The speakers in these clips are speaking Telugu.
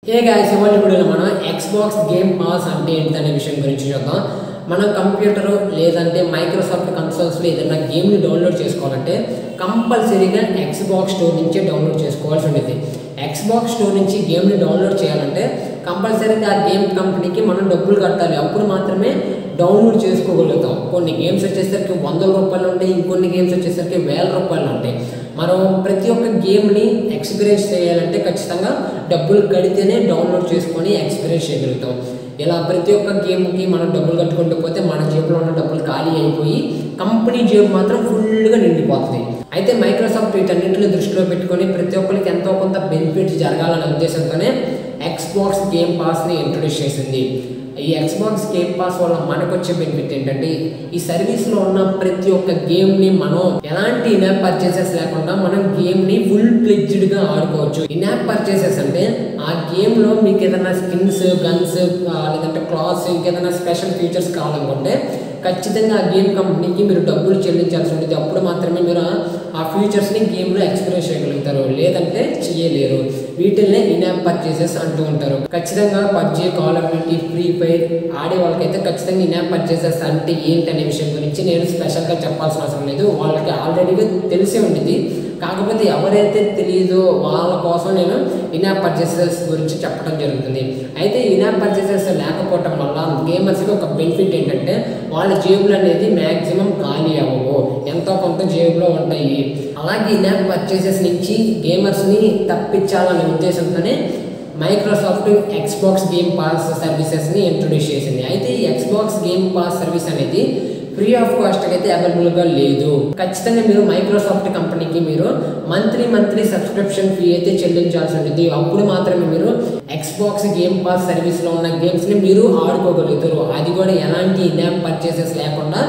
హే గాయస్ ఇవాళ వీడియోలో మనం ఎక్స్బాక్స్ గేమ్ పాస్ అంటే ఏంటనే విషయం గురించి చూద్దాం మన కంప్యూటర్ లేదంటే మైక్రోసాఫ్ట్ కన్సోల్స్లో ఏదైనా గేమ్ని డౌన్లోడ్ చేసుకోవాలంటే కంపల్సరీగా ఎక్స్బాక్స్ స్టోర్ నుంచే డౌన్లోడ్ చేసుకోవాల్సి ఉండేది ఎక్స్బాక్స్ స్టోర్ నుంచి గేమ్ని డౌన్లోడ్ చేయాలంటే కంపల్సరీగా ఆ గేమ్ కంపెనీకి మనం డబ్బులు కట్టాలి అప్పుడు మాత్రమే డౌన్లోడ్ చేసుకోగలుగుతాం కొన్ని గేమ్స్ వచ్చేసరికి వందల రూపాయలు ఉంటాయి ఇంకొన్ని గేమ్స్ వచ్చేసరికి వేల రూపాయలు ఉంటాయి మనం ప్రతి ఒక్క గేమ్ని ఎక్స్పీరియన్స్ చేయాలంటే ఖచ్చితంగా డబ్బులు కడితేనే డౌన్లోడ్ చేసుకొని ఎక్స్పీరియన్స్ చేయగలుగుతాం ఇలా ప్రతి ఒక్క గేమ్కి మనం డబ్బులు కట్టుకుంటూ పోతే మన జేబులో ఉన్న డబ్బులు ఖాళీ అయిపోయి కంపెనీ జేబు మాత్రం ఫుల్గా నిండిపోతుంది అయితే మైక్రోసాఫ్ట్ వీటన్నింటిని దృష్టిలో పెట్టుకొని ప్రతి ఒక్కరికి ఎంతో కొంత బెనిఫిట్స్ జరగాలనే ఉద్దేశంతోనే ఎక్స్బాక్స్ గేమ్ పాస్ని ఇంట్రొడ్యూస్ చేసింది ఈ ఎక్స్బాక్స్ గేమ్ పాస్ వల్ల మనకు వచ్చే బెనిఫిట్ ఏంటంటే ఈ సర్వీస్లో ఉన్న ప్రతి ఒక్క గేమ్ని మనం ఎలాంటి ఇన్యాప్ పర్చేసెస్ లేకుండా మనం గేమ్ని ఫుల్ ప్లెడ్జ్డ్గా ఆడుకోవచ్చు ఇన్యాప్ పర్చేసెస్ అంటే ఆ గేమ్లో మీకు ఏదైనా స్కిన్స్ గన్స్ లేదంటే క్లాత్స్ ఇంకేదైనా స్పెషల్ ఫీచర్స్ కావాలనుకుంటే ఖచ్చితంగా ఆ గేమ్ కంపెనీకి మీరు డబ్బులు చెల్లించాల్సి ఉంటుంది అప్పుడు మాత్రమే మీరు ఆ ఫీచర్స్ని గేమ్లో ఎక్స్పీరియన్స్ చేయగలుగుతారు లేదంటే చేయలేరు వీటిల్నే ఇన్యాప్ పర్చేసెస్ అంటూ ఉంటారు ఖచ్చితంగా PUBG call of duty free fire ఆడే వాళ్ళకైతే ఖచ్చితంగా ఇన్యాప్ పర్చేసెస్ అంటే ఏంటి అనే విషయం గురించి నేను స్పెషల్గా చెప్పాల్సిన అవసరం లేదు వాళ్ళకి ఆల్రెడీగా తెలిసే ఉంటుంది కాకపోతే ఎవరైతే తెలియదో వాళ్ళ కోసం నేను ఇన్యాప్ పర్చేసెస్ గురించి చెప్పడం జరుగుతుంది అయితే ఇన్యాప్ పర్చేసెస్ లేకపోవటం వల్ల గేమర్స్కి ఒక బెనిఫిట్ ఏంటంటే వాళ్ళ జేబులు అనేది మ్యాక్సిమం ఖాళీ అవ్వవు ఎంతో కొంత జేబులో ఉంటాయి అలాగే ఇన్యాప్ పర్చేసెస్ నుంచి గేమర్స్ని తప్పించాలనే ఉద్దేశంతోనే మైక్రోసాఫ్ట్ ఎక్స్బాక్స్ గేమ్ పాస్ సర్వీసెస్ని ఇంట్రొడ్యూస్ చేసింది అయితే ఈ ఎక్స్బాక్స్ గేమ్ పాస్ సర్వీస్ అనేది ఫ్రీ ఆఫ్ కాస్ట్ అయితే అవైలబుల్గా లేదు ఖచ్చితంగా మీరు మైక్రోసాఫ్ట్ కంపెనీకి మీరు మంత్లీ మంత్లీ సబ్స్క్రిప్షన్ ఫీ అయితే చెల్లించాల్సి ఉంటుంది అప్పుడు మాత్రమే మీరు ఎక్స్బాక్స్ గేమ్ పాస్ సర్వీస్లో ఉన్న గేమ్స్ని మీరు ఆడుకోగలుగుతారు అది కూడా ఎలాంటి ఇన్యాప్ పర్చేసెస్ లేకుండా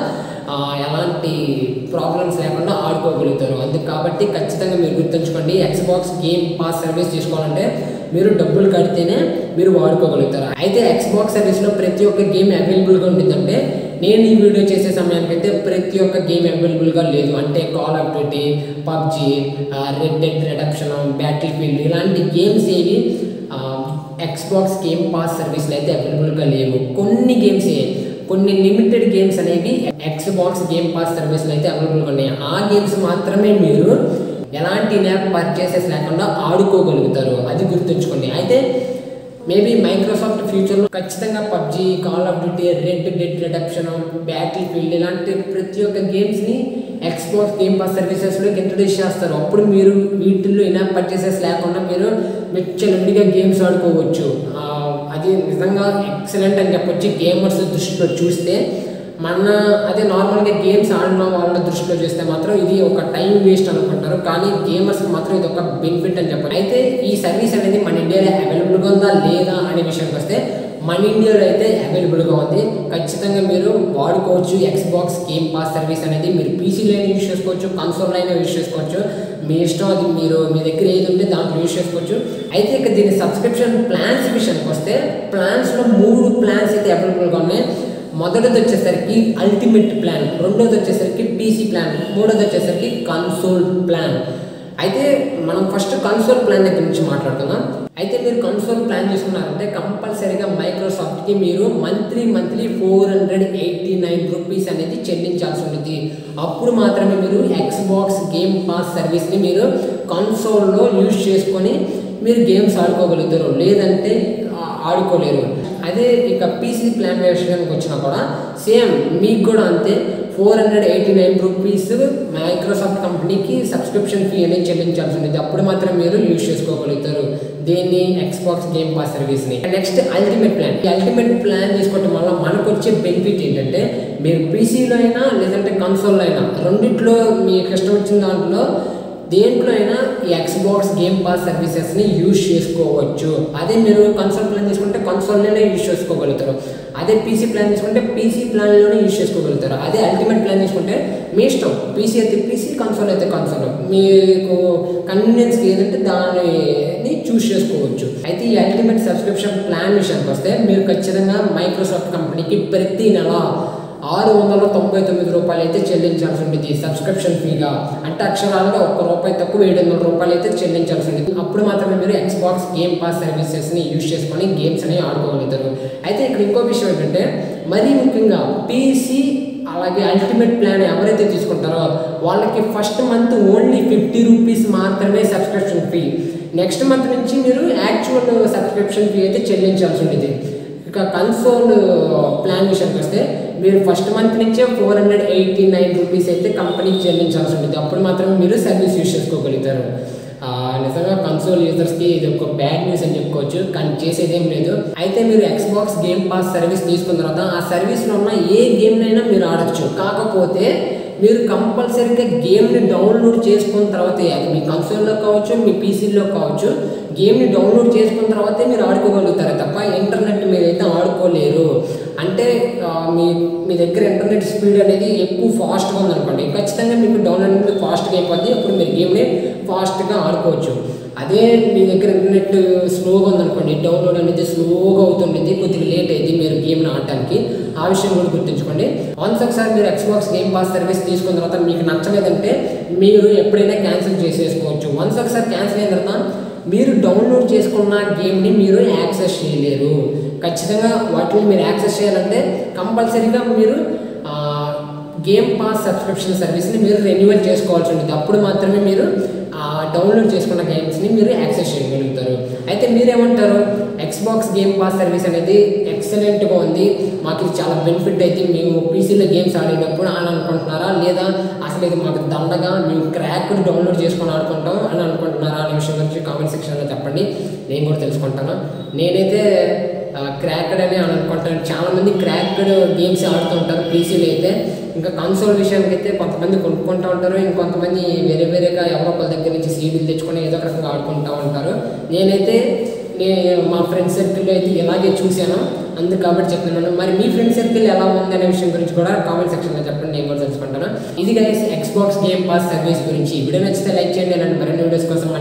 ఎలాంటి ప్రాబ్లమ్స్ లేకుండా ఆడుకోగలుగుతారు అందుకు కాబట్టి ఖచ్చితంగా మీరు గుర్తుంచుకోండి ఎక్స్బాక్స్ గేమ్ పాస్ సర్వీస్ తీసుకోవాలంటే మీరు డబ్బులు కడితేనే మీరు వాడుకోగలుగుతారు అయితే ఎక్స్బాక్స్ సర్వీస్లో ప్రతి ఒక్క గేమ్ అవైలబుల్గా ఉంటుందంటే నేను ఈ వీడియో చేసే సమయానికైతే ప్రతి ఒక్క గేమ్ అవైలబుల్గా లేదు అంటే call of duty PUBG red dead redemption battlefield ఇలాంటి గేమ్స్ ఏవి ఎక్స్బాక్స్ గేమ్ పాస్ సర్వీస్లో అయితే అవైలబుల్గా లేవు కొన్ని గేమ్స్ కొన్ని లిమిటెడ్ గేమ్స్ అనేవి ఎక్స్బాక్స్ గేమ్ పాస్ సర్వీస్లో అయితే అవైలబుల్గా ఉన్నాయి ఆ గేమ్స్ మాత్రమే మీరు ఎలాంటి యాప్ పర్చేసెస్ లేకుండా ఆడుకోగలుగుతారు అది గుర్తుంచుకోండి అయితే మేబీ మైక్రోసాఫ్ట్ ఫ్యూచర్లో ఖచ్చితంగా PUBG call of duty red dead redemption battlefield ఇలాంటి ప్రతి ఒక్క గేమ్స్ని ఎక్స్పోర్ట్ గేమ్ పాస్ సర్వీసెస్లోకి ఇంట్రడ్యూస్ చేస్తారు అప్పుడు మీరు వీటిల్లో ఇనాప్ పర్చేసెస్ లేకుండా మీరు విచ్చలవిడిగా గేమ్స్ ఆడుకోవచ్చు అది నిజంగా ఎక్సలెంట్ అని చెప్పొచ్చు గేమర్స్ దృష్టిలో చూస్తే మన అదే నార్మల్గా గేమ్స్ ఆడిన వాళ్ళ దృష్టిలో చూస్తే మాత్రం ఇది ఒక టైం వేస్ట్ అనుకుంటారు కానీ గేమర్స్కి మాత్రం ఇది ఒక బెనిఫిట్ అని చెప్పాలి అయితే ఈ సర్వీస్ అనేది మన ఇండియాలో అవైలబుల్గా ఉందా లేదా అనే విషయానికి వస్తే మన ఇండియాలో అయితే అవైలబుల్గా ఉంది ఖచ్చితంగా మీరు వాడుకోవచ్చు ఎక్స్బాక్స్ గేమ్ పాస్ సర్వీస్ అనేది మీరు పీసీలో అయినా యూస్ చేసుకోవచ్చు కన్సోల్లో అయినా యూస్ చేసుకోవచ్చు మీ ఇష్టం అది మీరు మీ దగ్గర ఏది ఉంటే దాంట్లో యూస్ చేసుకోవచ్చు అయితే ఇక దీని సబ్స్క్రిప్షన్ ప్లాన్స్ విషయానికి వస్తే ప్లాన్స్లో మూడు ప్లాన్స్ అయితే అవైలబుల్గా ఉన్నాయి మొదటిది వచ్చేసరికి అల్టిమేట్ ప్లాన్ రెండోది వచ్చేసరికి పీసీ ప్లాన్ మూడోది వచ్చేసరికి కన్సోల్ ప్లాన్ అయితే మనం ఫస్ట్ కన్సోల్ ప్లాన్ దగ్గర నుంచి మాట్లాడుకుందాం అయితే మీరు కన్సోల్ ప్లాన్ చేసుకున్నారంటే కంపల్సరీగా మైక్రోసాఫ్ట్కి మీరు monthly monthly four hundred eighty nine rupees అనేది చెల్లించాల్సి ఉంటుంది అప్పుడు మాత్రమే మీరు ఎక్స్బాక్స్ గేమ్ పాస్ సర్వీస్ని మీరు కన్సోల్లో యూజ్ చేసుకొని మీరు గేమ్స్ ఆడుకోగలుగుతారు లేదంటే ఆడుకోలేరు అదే ఇక పీసీ ప్లాన్ విషయానికి వచ్చినా కూడా సేమ్ మీకు కూడా అంతే four hundred eighty nine rupees Microsoft కంపెనీకి సబ్స్క్రిప్షన్ ఫీ అనేది చెల్లించాల్సి ఉంటుంది అప్పుడు మాత్రం మీరు యూజ్ చేసుకోగలుగుతారు దీన్ని ఎక్స్బాక్స్ గేమ్ పాస్ సర్వీస్ని నెక్స్ట్ అల్టిమేట్ ప్లాన్ ఈ అల్టిమేట్ ప్లాన్ తీసుకోవడం వల్ల మనకు వచ్చే బెనిఫిట్ ఏంటంటే మీరు పీసీలో అయినా లేదంటే కన్సోల్లో అయినా రెండిట్లో మీకు ఇష్టం వచ్చిన దాంట్లో దేంట్లో అయినా ఈ ఎక్స్బాక్స్ గేమ్ పాస్ సర్వీసెస్ని యూజ్ చేసుకోవచ్చు అదే మీరు కన్సోల్ ప్లాన్ తీసుకుంటే కన్సోల్లోనే యూజ్ చేసుకోగలుగుతారు అదే పీసీ ప్లాన్ తీసుకుంటే పీసీ ప్లాన్లోనే యూజ్ చేసుకోగలుగుతారు అదే అల్టిమేట్ ప్లాన్ తీసుకుంటే మీ ఇష్టం పీసీ అయితే పీసీ కన్సోల్ అయితే కన్సోల్ మీకు కన్వీనియన్స్కి ఏదంటే దాన్ని చూస్ చేసుకోవచ్చు అయితే ఈ అల్టిమేట్ సబ్స్క్రిప్షన్ ప్లాన్ విషయానికి వస్తే మీరు ఖచ్చితంగా మైక్రోసాఫ్ట్ కంపెనీకి ప్రతి నెల ఆరు వందల తొంభై తొమ్మిది రూపాయలు అయితే చెల్లించాల్సి ఉంటుంది సబ్స్క్రిప్షన్ ఫీగా అంటే అక్షరాలుగా ఒక్క రూపాయి తక్కువ ఏడు వందల రూపాయలు అయితే చెల్లించాల్సి ఉంటుంది అప్పుడు మాత్రమే మీరు ఎక్స్బాక్స్ గేమ్ పాస్ సర్వీసెస్ని యూజ్ చేసుకొని గేమ్స్ అనేవి ఆడుకోగలుగుతారు అయితే ఇక్కడ ఇంకో విషయం ఏంటంటే మరీ ముఖ్యంగా పీసీ అలాగే అల్టిమేట్ ప్లాన్ ఎవరైతే తీసుకుంటారో వాళ్ళకి first month only fifty rupees మాత్రమే సబ్స్క్రిప్షన్ ఫీ నెక్స్ట్ మంత్ నుంచి మీరు యాక్చువల్ సబ్స్క్రిప్షన్ ఫీ అయితే చెల్లించాల్సి ఉంటుంది ఇక కన్సోల్ ప్లాన్ విషయానికి వస్తే మీరు ఫస్ట్ మంత్ నుంచే four hundred eighty nine rupees అయితే కంపెనీకి చెల్లించాల్సి ఉంటుంది అప్పుడు మాత్రమే మీరు సర్వీస్ యూజ్ చేసుకోగలుగుతారు ఆ, నిజంగా కన్సోల్ యూజర్స్కి ఇది ఒక బ్యాడ్ న్యూస్ అని చెప్పుకోవచ్చు కానీ చేసేది ఏం లేదు అయితే మీరు ఎక్స్బాక్స్ గేమ్ పాస్ సర్వీస్ తీసుకున్న తర్వాత ఆ సర్వీస్లో ఉన్న ఏ గేమ్నైనా మీరు ఆడొచ్చు కాకపోతే మీరు కంపల్సరీగా గేమ్ని డౌన్లోడ్ చేసుకున్న తర్వాతే అది మీ కన్సోల్లో కావచ్చు మీ పీసీలో కావచ్చు గేమ్ని డౌన్లోడ్ చేసుకున్న తర్వాతే మీరు ఆడుకోగలుగుతారు తప్ప ఇంటర్నెట్ మీరైతే ఆడుకోలేరు అంటే ఆ, మీ మీ దగ్గర ఇంటర్నెట్ స్పీడ్ అనేది ఎక్కువ ఫాస్ట్గా ఉందనుకోండి ఖచ్చితంగా మీకు డౌన్లోడ్ అనేది ఫాస్ట్గా అయిపోద్ది అప్పుడు మీరు గేమ్ని ఫాస్ట్గా ఆడుకోవచ్చు అదే మీ దగ్గర ఇంటర్నెట్ స్లోగా ఉందనుకోండి డౌన్లోడ్ అనేది స్లోగా అవుతుండేది కొద్దిగా లేట్ అయింది మీరు గేమ్ని ఆడటానికి ఆ విషయం కూడా గుర్తుంచుకోండి వన్స్ ఒకసారి మీరు ఎక్స్బాక్స్ గేమ్ పాస్ సర్వీస్ తీసుకున్న తర్వాత మీకు నచ్చలేదంటే మీరు ఎప్పుడైనా క్యాన్సిల్ చేసేసుకోవచ్చు వన్స్ ఒకసారి క్యాన్సిల్ అయిన తర్వాత మీరు డౌన్లోడ్ చేసుకున్న గేమ్ని మీరు యాక్సెస్ చేయలేరు ఖచ్చితంగా వాటిని మీరు యాక్సెస్ చేయాలంటే కంపల్సరీగా మీరు ఆ, గేమ్ పాస్ సబ్స్క్రిప్షన్ సర్వీస్ని మీరు రెన్యువల్ చేసుకోవాల్సి ఉంటుంది అప్పుడు మాత్రమే మీరు ఆ డౌన్లోడ్ చేసుకున్న గేమ్స్ని మీరు యాక్సెస్ చేయగలుగుతారు అయితే మీరేమంటారు ఎక్స్బాక్స్ గేమ్ పాస్ సర్వీస్ అనేది ఎక్సలెంట్గా ఉంది మాకు ఇది చాలా బెనిఫిట్ అయితే మేము పీసీలో గేమ్స్ ఆడేటప్పుడు అని అనుకుంటున్నారా లేదా అసలు ఇది మాకు దండగా మేము క్రాక్ డౌన్లోడ్ చేసుకొని ఆడుకుంటాం అని అనుకుంటున్నారా అనే విషయం గురించి కామెంట్ సెక్షన్లో చెప్పండి నేను కూడా తెలుసుకుంటాను నేనైతే క్రాక్డ్ అని అని అనుకుంటాను చాలా మంది క్రాక్డ్ గేమ్స్ ఆడుతూ ఉంటారు పీసీలో అయితే ఇంకా కన్సోల్ విషయానికి అయితే కొంతమంది కొనుక్కుంటూ ఉంటారు ఇంకొంతమంది వేరే వేరేగా ఎవరో ఒకరి దగ్గర నుంచి సీడీలు తెచ్చుకొని ఏదో ఒక రకంగా ఆడుకుంటూ ఉంటారు నేనైతే నే మా ఫ్రెండ్ సర్కిల్లో అయితే ఇలాగే చూశాను అందుకు కాబట్టి చెప్తున్నాను మరి మీ ఫ్రెండ్ సర్కిల్ ఎలా ఉంది అనే విషయం గురించి కూడా కామెంట్ సెక్షన్లో చెప్పండి నేను కూడా తెలుసుకుంటాను ఇది guys Xbox game pass service గురించి ఈ వీడియో నచ్చితే లైక్ చేయండి అలాంటి మరిన్ని వీడియోస్ కోసం